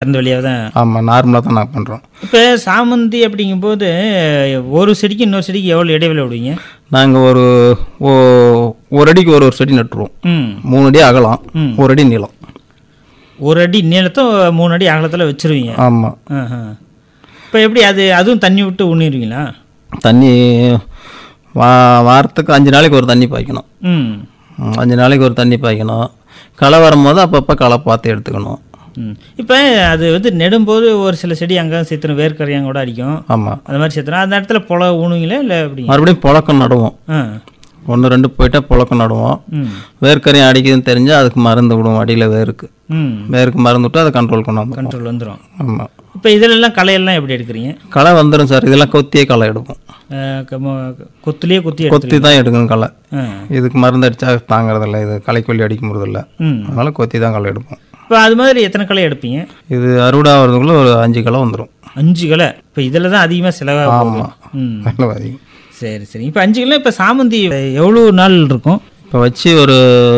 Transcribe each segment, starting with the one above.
திறந்த வெளியாக தான் ஆமாம் நார்மலாக தான் நான் பண்ணுறோம் இப்போ சாமந்தி அப்படிங்கும்போது ஒரு செடிக்கு இன்னொரு செடிக்கு எவ்வளோ இடைவெளி விடுவீங்க நாங்கள் ஒரு ஓ- ஒரு அடிக்கு ஒரு ஒரு செடி நட்டுருவோம் ம் மூணு அடி அகலம் ம். ஒரு அடி நீளம் ஒரு அடி நீளத்தை மூணு அடி அகலத்தில் வச்சிருவீங்க ஆமாம் இப்போ எப்படி அது அதுவும் தண்ணி விட்டு உண்ணிடுவீங்களா தண்ணி வா வாரத்துக்கு அஞ்சு நாளைக்கு ஒரு தண்ணி பாய்க்கணும் ம் ம், அஞ்சு நாளைக்கு ஒரு தண்ணி பாய்க்கணும் களை வரும்போது அப்பப்போ களை பார்த்து எடுத்துக்கணும் ம் இப்போ அது வந்து நெடும்போது ஒரு சில செடி அங்கே சேர்த்துரும் வேர்க்கரையாங்க கூட அடிக்கும் ஆமாம் அந்த மாதிரி சேர்த்துரும் அந்த இடத்துல புல ஊணுங்களா இல்லை எப்படிங்க மறுபடியும் புழக்கம் நடுவோம் ஆ ஒன்று ரெண்டு போயிட்டா புழக்கம் நடுவோம் ம் வேர்க்கரையும் அடிக்குதுன்னு தெரிஞ்சால் அதுக்கு மருந்து விடுவோம் அடியில் வேருக்கு ம் வேருக்கு மருந்து விட்டு அதை கண்ட்ரோல் கொண்டு வந்துடும் கண்ட்ரோல் வந்துடும் ஆமாம் இப்போ இதிலெல்லாம் களையெல்லாம் எப்படி எடுக்கிறீங்க களை வந்துடும் சார் இதெல்லாம் கொத்தியே களை எடுப்போம் அஹ் க- மொ- கொத்துலேயே கொத்தி கொத்தி தான் எடுக்கணும் களை ஆ இதுக்கு மருந்து அடித்தா தாங்கிறதில்ல இது களைக்கொல்லி அடிக்க முடியதில்ல ம் அதனால் கொத்தி தான் களை எடுப்போம் இப்போ அது மாதிரி எத்தனை களை எடுப்பீங்க இது அறுவடை ஆகிறதுக்குள்ளே ஒரு அஞ்சு களை வந்துடும் அஞ்சு களை இப்போ இதில் தான் அதிகமாக செலவாக போகுது ஆமாம் ம் நல்ல அதிகம் சரி சரி இப்போ அஞ்சு கிலோ இப்போ சாமந்தி எவ்வளோ நாள் இருக்கும் இப்போ வச்சு ஒரு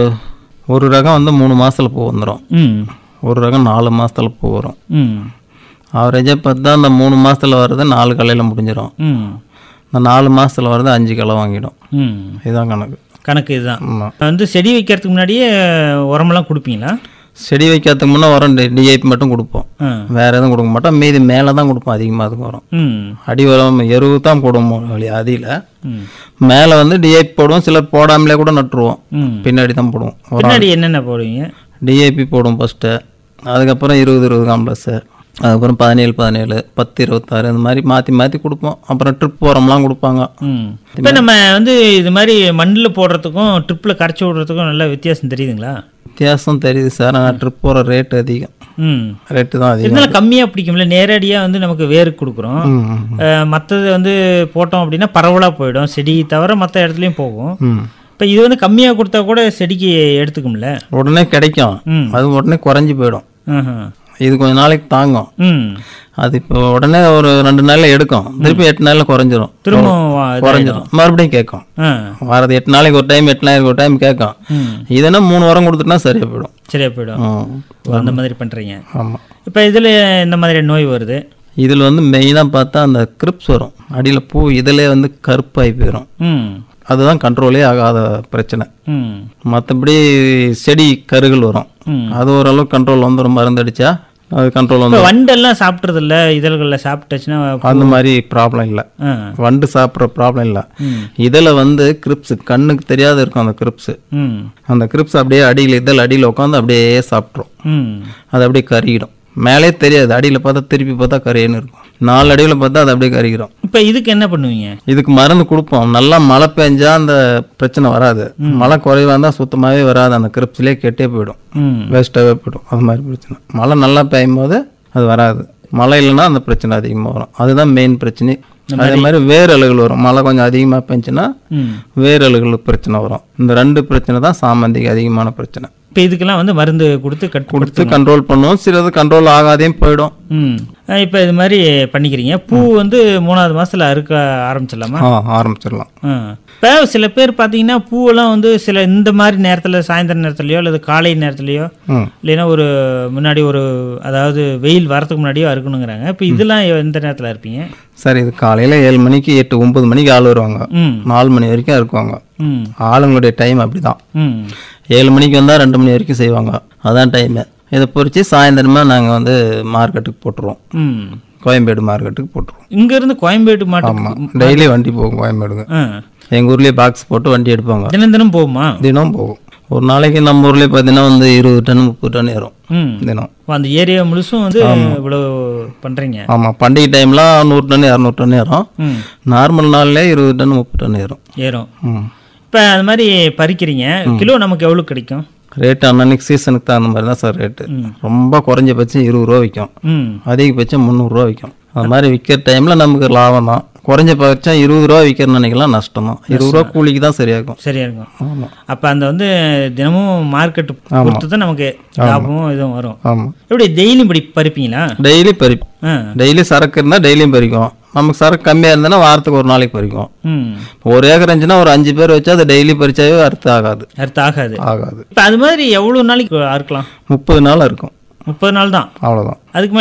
ஒரு ரகம் வந்து மூணு மாதத்தில் பூ வந்துடும் ம் ஒரு ரகம் நாலு மாதத்தில் பூ வரும் ம் ஆவரேஜாக பார்த்தா அந்த மூணு மாதத்தில் வர்றது நாலு கலையில் முடிஞ்சிடும் ம் இந்த நாலு மாதத்தில் வர்றது அஞ்சு களை வாங்கிடும் ம் இதுதான் கணக்கு கணக்கு இதுதான் ஆமாம் வந்து செடி வைக்கிறதுக்கு முன்னாடியே உரமெல்லாம் கொடுப்பீங்களா செடி வைக்கிறதுக்கு முன்னே உரம் டிஐபி மட்டும் கொடுப்போம் ஆ வேறு எதுவும் கொடுக்க மாட்டோம் மீதி மேலே தான் கொடுப்போம் அதிகமாக அதுக்கு வரும் ம் அடி உரம் எருவு தான் போடுவோம் வழி அதில் ம் மேலே வந்து டிஐபி போடுவோம் சிலர் போடாமலே கூட நட்டுருவோம் ம் பின்னாடி தான் போடுவோம் பின்னாடி என்னென்ன போடுவீங்க டிஏபி போடுவோம் ஃபஸ்ட்டு அதுக்கப்புறம் இருபது இருபது காம்ப்ளஸ்ஸு அதுக்கப்புறம் பதினேழு பதினேழு பத்து இருபத்தாறு இந்த மாதிரி மாற்றி மாற்றி கொடுப்போம் அப்புறம் ட்ரிப் உரம்லாம் கொடுப்பாங்க ம் இப்போ நம்ம வந்து இது மாதிரி மண்ணில் போடுறதுக்கும் ட்ரிப்பில் கரைச்சி விடுறதுக்கும் நல்ல வித்தியாசம் தெரியுதுங்களா வித்தியாசம் தெரியுது சார் ஆனால் ட்ரிப் போகிற ரேட் அதிகம் ம் ரேட்டு தான் அதிகம் இருந்தாலும் கம்மியாக பிடிக்கும்ல நேரடியாக வந்து நமக்கு வேருக்கு கொடுக்குறோம் ம், ம், மற்றது வந்து போட்டோம் அப்படின்னா பரவலாக போயிடும் செடி தவிர மற்ற இடத்துலையும் போகும் ம் இப்போ இது வந்து கம்மியாக கொடுத்தா கூட செடிக்கு எடுத்துக்கும்ல உடனே கிடைக்கும் ம் அது உடனே குறைஞ்சி போயிடும் ஆஹா. இது கொஞ்ச நாளைக்கு தாங்கும் ம் அது இப்போ உடனே ஒரு ரெண்டு நாளில் எடுக்கும் திருப்பி எட்டு நாளில் குறைஞ்சிரும் திரும்ப வா- இது- குறைஞ்சிரும் மறுபடியும் கேட்கும் ஆ வாரது எட்டு நாளைக்கு ஒரு டைம் எட்டு நாளைக்கு ஒரு டைம் கேட்கும் ம் இதுனா மூணு வாரம் கொடுத்துட்டா சரியா போயிடும் சரியா போயிடும் ம் ஓ, அந்த மாதிரி பண்ணுறீங்க ஆமாம் இப்போ இதில் இந்த மாதிரி நோய் வருது இதில் வந்து மெயினாக பார்த்தா அந்த கிரிப்ஸ் வரும் அடியில் பூ இதிலே வந்து கருப்பாகி போயிடும் ம் அதுதான் கண்ட்ரோலே ஆகாத பிரச்சனை ம் மற்றபடி செடி கருகள் வரும் ம் அது ஓரளவுக்கு கண்ட்ரோல் வந்துடும் மருந்து அடித்தா அது கண்ட்ரோல் இப்போ வந்துடும் வண்டெல்லாம் சாப்பிட்றது இல்ல இதழ்களில் சாப்பிட்டுச்சுன்னா அந்த மாதிரி ப்ராப்ளம் இல்லை ஆ வண்டு சாப்பிட்ற ப்ராப்ளம் இல்லை ம் இதில் வந்து கிரிப்ஸ் கண்ணுக்கு தெரியாத இருக்கும் அந்த கிரிப்ஸ் ம் அந்த கிரிப்ஸ் அப்படியே அடியில் இதழ் அடியில் உட்காந்து அப்படியே சாப்பிட்ரும் ம் அது அப்படியே கருகிடும் மேலே தெரியாது அடியில் பார்த்தா திருப்பி பார்த்தா கரையன்னு இருக்கும் நாலு அடியில் பார்த்தா அது அப்படியே கருகிடும் இப்போ இதுக்கு என்ன பண்ணுவீங்க இதுக்கு மருந்து கொடுப்போம் நல்லா மழை பெஞ்சா அந்த பிரச்சனை வராது மழை குறைவாக இருந்தால் சுத்தமாகவே வராது அந்த கிரிப்ஸ்லேயே கெட்டே போயிடும் ம் வேஸ்ட்டாகவே போயிடும் அது மாதிரி பிரச்சனை மழை நல்லா பெய்யும் போது அது வராது மழை இல்லைன்னா அந்த பிரச்சனை அதிகமாக வரும் அதுதான் மெயின் பிரச்சனை அதே மாதிரி வேர் அழுகல் வரும் மழை கொஞ்சம் அதிகமாக பெஞ்சுன்னா ம் வேர் அழுகல் பிரச்சனை வரும் இந்த ரெண்டு பிரச்சனை தான் சாமந்திக்கு அதிகமான பிரச்சனை இப்போ இதுக்கெல்லாம் வந்து மருந்து கொடுத்து கட் கொடுத்து கண்ட்ரோல் பண்ணுவோம் சிலது கண்ட்ரோல் ஆகாதையும் போயிடும் ம் இப்போ இது மாதிரி பண்ணிக்கிறீங்க பூ வந்து மூணாவது மாசத்துல அறுக்க ஆரம்பிச்சிடலாமா ஆ ஆரம்பிச்சிடலாம் ஆ இப்போ சில பேர் பார்த்தீங்கன்னா பூவெல்லாம் வந்து சில இந்த மாதிரி நேரத்தில் சாயந்தர நேரத்துலையோ அல்லது காலை நேரத்துலையோ ம் இல்லைன்னா ஒரு முன்னாடி ஒரு அதாவது வெயில் வரதுக்கு முன்னாடியோ அறுக்கணுங்கிறாங்க இப்போ இதெல்லாம் எந்த நேரத்தில் இருப்பீங்க சரி இது காலையில் ஏழு மணிக்கு எட்டு ஒம்பது மணிக்கு ஆள் வருவாங்க ம் நாலு மணி வரைக்கும் இருக்குவாங்க ம் ஆளுங்களுடைய டைம் அப்படி தான் ம் ஏழு மணிக்கு வந்தால் ரெண்டு மணி வரைக்கும் செய்வாங்க அதான் டைமு இதை பொறிச்சு சாயந்தரமாக நாங்கள் வந்து மார்க்கெட்டுக்கு போட்டுருவோம் ம் கோயம்பேடு மார்க்கெட்டுக்கு போட்டுருவோம் இங்கேருந்து கோயம்பேடு மாட்டுக்கு ஆமாம் டெய்லி வண்டி போகும் கோயம்பேடுக்கு ஆ எங்கள் ஊர்லேயே பாக்ஸ் போட்டு வண்டி எடுப்பாங்க தினம் தினம் போகுமா தினம் போகும் ஒரு நாளைக்கு நம்ம ஊர்லேயே பார்த்தீங்கன்னா வந்து இருபது டன் முப்பது டன் ஏறும் ம் தினம் அப்ப அந்த ஏரியா முழுசும் வந்து இவ்வளோ பண்ணுறீங்க ஆமாம் பண்டிகை டைம்லாம் நூறு டன் இரநூறு டன் ஏறும் ம் நார்மல் நாள்லேயே இருபது டன் முப்பது டன் ஏறும் ஏறும் ம் இப்போ அது மாதிரி பறிக்கிறீங்க கிலோ நமக்கு எவ்வளோ கிடைக்கும் ரேட்டு அன்னன்னைக்கு சீசனுக்கு தகுந்த மாதிரி தான் சார் ரேட்டு ம். ரொம்ப குறைஞ்சபட்சம் இருபது ரூபா விற்கும் ம் அதிகபட்சம் முந்நூறுரூவா விற்கும் அது மாதிரி விற்கிற டைமில் நமக்கு லாபம் தான் குறைஞ்சபட்சம் இருபது ரூபா விற்கிற நினைக்கலாம் நஷ்டம் தான் இருபது ரூபா கூலிக்கு தான் சரியாகும் சரியா இருக்கும் ஆமாம் அப்போ அந்த வந்து தினமும் மார்க்கெட் பொறுத்து தான் நமக்கு லாபமும் இதுவும் வரும் ஆமாம் எப்படி டெய்லியும் இப்படி பறிப்பீங்களா டெய்லி பறி ஆ டெய்லி சரக்கு இருந்தால் டெய்லியும் பறிக்கும் நமக்கு சரக்கு கம்மியாக இருந்ததுன்னா வாரத்துக்கு ஒரு நாளைக்கு பறிக்கும் ம் ஒரு ஏக்கர் இருந்துச்சுன்னா ஒரு அஞ்சு பேர் வச்சா அதை டெய்லி பறிச்சாவே அர்த்தம் ஆகாது அடுத்து ஆகாது ஆகாது இப்போ அது மாதிரி எவ்வளோ நாளைக்கு அறுக்கலாம் முப்பது நாள் இருக்கும் முப்பது நாள் தான் அவ்வளோதான் அதுக்கு